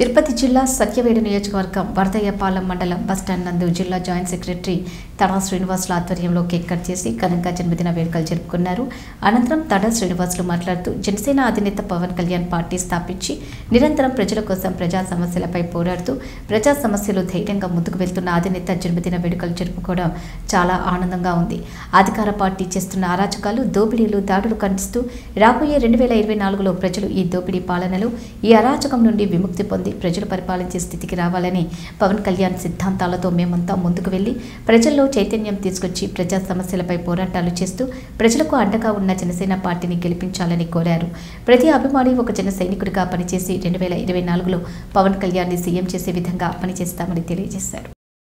తిరుపతి జిల్లా సత్యవేడు నియోజకవర్గం వరదయ్యపాలెం మండలం బస్టాండ్ నందు జిల్లా జాయింట్ సెక్రటరీ తడా శ్రీనివాసుల ఆధ్వర్యంలో కేక్ కట్ చేసి ఘనంగా జన్మదిన వేడుకలు జరుపుకున్నారు అనంతరం తడా శ్రీనివాసులు మాట్లాడుతూ జనసేన అధినేత పవన్ కళ్యాణ్ పార్టీ స్థాపించి నిరంతరం ప్రజల కోసం ప్రజా సమస్యలపై పోరాడుతూ ప్రజా సమస్యలు ధైర్యంగా ముందుకు వెళ్తున్న అధినేత జన్మదిన వేడుకలు జరుపుకోవడం చాలా ఆనందంగా ఉంది అధికార పార్టీ చేస్తున్న అరాచకాలు దోపిడీలు దాడులు ఖండిస్తూ రాబోయే రెండు వేల ఇరవై నాలుగులో ప్రజలు ఈ దోపిడీ పాలనలో ఈ అరాచకం నుండి విముక్తి పొంది ప్రజలు పరిపాలించే స్థితికి రావాలని పవన్ కళ్యాణ్ సిద్ధాంతాలతో మేమంతా ముందుకు వెళ్లి ప్రజల్లో చైతన్యం తీసుకొచ్చి ప్రజా సమస్యలపై పోరాటాలు చేస్తూ ప్రజలకు అండగా ఉన్న జనసేన పార్టీని గెలిపించాలని కోరారు ప్రతి అభిమాని ఒక జన సైనికుడిగా పనిచేసి రెండు వేల ఇరవై నాలుగులో పవన్ కళ్యాణ్ని సీఎం చేసే విధంగా పనిచేస్తామని తెలియజేశారు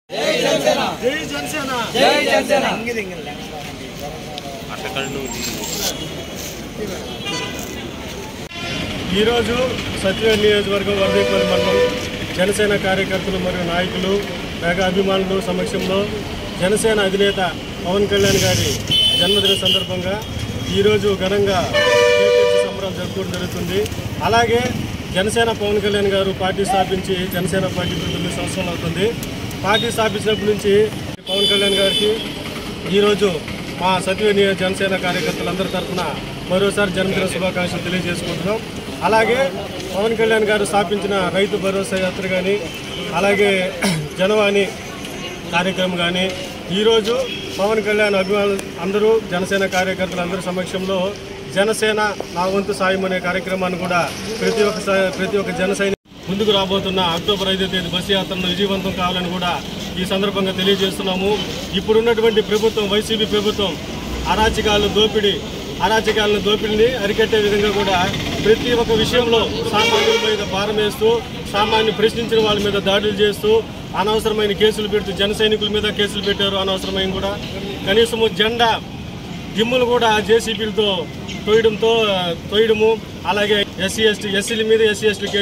ఈరోజు సత్యవేడ్ నియోజకవర్గం వరదీపల్లి మండలం జనసేన కార్యకర్తలు మరియు నాయకులు మెగా అభిమానులు సమక్షంలో జనసేన అధినేత పవన్ కళ్యాణ్ గారి జన్మదిన సందర్భంగా ఈరోజు ఘనంగా కేక్ కట్ సంబరాలు జరుపుకోవడం జరుగుతుంది అలాగే జనసేన పవన్ కళ్యాణ్ గారు పార్టీ స్థాపించి జనసేన పార్టీ ఇప్పుడు తొమ్మిది సంవత్సరాలు అవుతుంది పార్టీ స్థాపించినప్పటి నుంచి పవన్ కళ్యాణ్ గారికి ఈరోజు మా సత్యవేణి జనసేన కార్యకర్తలందరి తరఫున మరోసారి జన్మదిన శుభాకాంక్షలు తెలియజేసుకుంటున్నాం అలాగే పవన్ కళ్యాణ్ గారు స్థాపించిన రైతు భరోసా యాత్ర కానీ అలాగే జనవాణి కార్యక్రమం కానీ ఈరోజు పవన్ కళ్యాణ్ అభిమానులు అందరూ జనసేన కార్యకర్తలు అందరి సమక్షంలో జనసేన నా వంతు సాయం అనే కార్యక్రమాన్ని కూడా ప్రతి ఒక్క స- ప్రతి ఒక్క జన సైనికుడు ముందుకు రాబోతున్న అక్టోబర్ ఐదో తేదీ బస్సు యాత్రను విజయవంతం కావాలని కూడా ఈ సందర్భంగా తెలియజేస్తున్నాము ఇప్పుడున్నటువంటి ప్రభుత్వం వైసీపీ ప్రభుత్వం అరాచకాలు దోపిడీ అరాచకాలను దోపిడీని అరికట్టే విధంగా కూడా ప్రతి ఒక్క విషయంలో సామాన్యుల మీద భారం వేస్తూ సామాన్య ప్రశ్నించిన వాళ్ళ మీద దాడులు చేస్తూ అనవసరమైన కేసులు పెడుతూ జన సైనికుల మీద కేసులు పెట్టారు అనవసరమైన కూడా కనీసము జెండా దిమ్ములు కూడా జేసీబీలతో తోయడంతో తోయడము అలాగే ఎస్సీ ఎస్టీ ఎస్సీల మీద ఎస్సీ ఎస్టీ